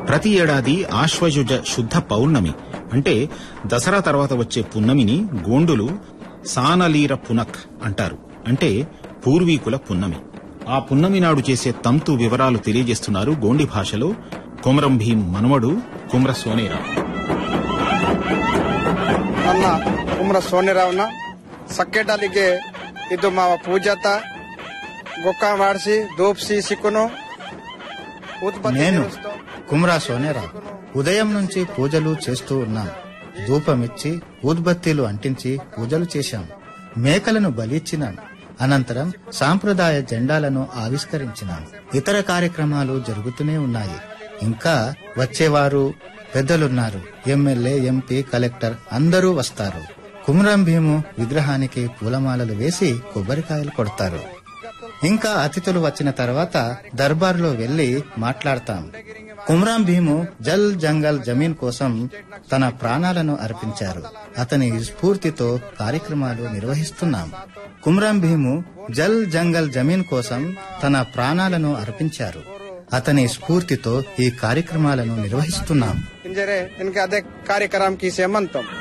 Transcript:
ప్రతి ఏడాది ఆశ్వయుజ శుద్ధ పౌర్ణమి అంటే దసరా తర్వాత వచ్చే పున్నమిని గోండులు సానలీర పునక్ అంటారు అంటే పూర్వీకుల పున్నమి ఆ పున్నమి నాడు చేసే తంతు వివరాలు తెలియజేస్తున్నారు గోండి భాషలో కొమరం భీం మనవడు కుమ్ర సోనేరావు ನನ್ನ ಕುಮ್ರ ಸೋನಿರಾವ್ನ ಸಕ್ಕೆಟಲ್ಲಿಗೆ ಇದು ಮಾವ ಪೂಜಾತ ಗೊಕ್ಕ ಮಾಡಿಸಿ ದೂಪ್ಸಿ ಸಿಕ್ಕುನು ಉತ್ಪತ್ತಿ నేను చేస్తాం. కుమ్రా సోనేరావు ఉదయం నుంచి పూజలు చేస్తూ ఉన్నాం ధూపమిచ్చి ఊద్బత్తీలు అంటించి పూజలు చేశాం మేకలను బలిచ్చినాం అనంతరం సాంప్రదాయ జెండాలను ఆవిష్కరించినాం ఇతర కార్యక్రమాలు జరుగుతూనే ఉన్నాయి ఇంకా వచ్చేవారు పెద్దలున్నారు ఎమ్మెల్యే ఎంపీ కలెక్టర్ అందరూ వస్తారు కుమరం భీము విగ్రహానికి పూలమాలలు వేసి కొబ్బరికాయలు కొడతారు ఇంకా అతిథులు వచ్చిన తర్వాత దర్బార్లో వెళ్లి మాట్లాడతాం కుమ్రాం భీము జల్ జంగల్ జమీన్ కోసం తన ప్రాణాలను అర్పించారు అతని స్ఫూర్తితో కార్యక్రమాలు నిర్వహిస్తున్నాం కుమ్రాం భీము జల్ జంగల్ జమీన్ కోసం తన ప్రాణాలను అర్పించారు అతని స్ఫూర్తితో ఈ కార్యక్రమాలను నిర్వహిస్తున్నాం ఇంజరే ఇన్కే అదే కార్యక్రమం की से मनतम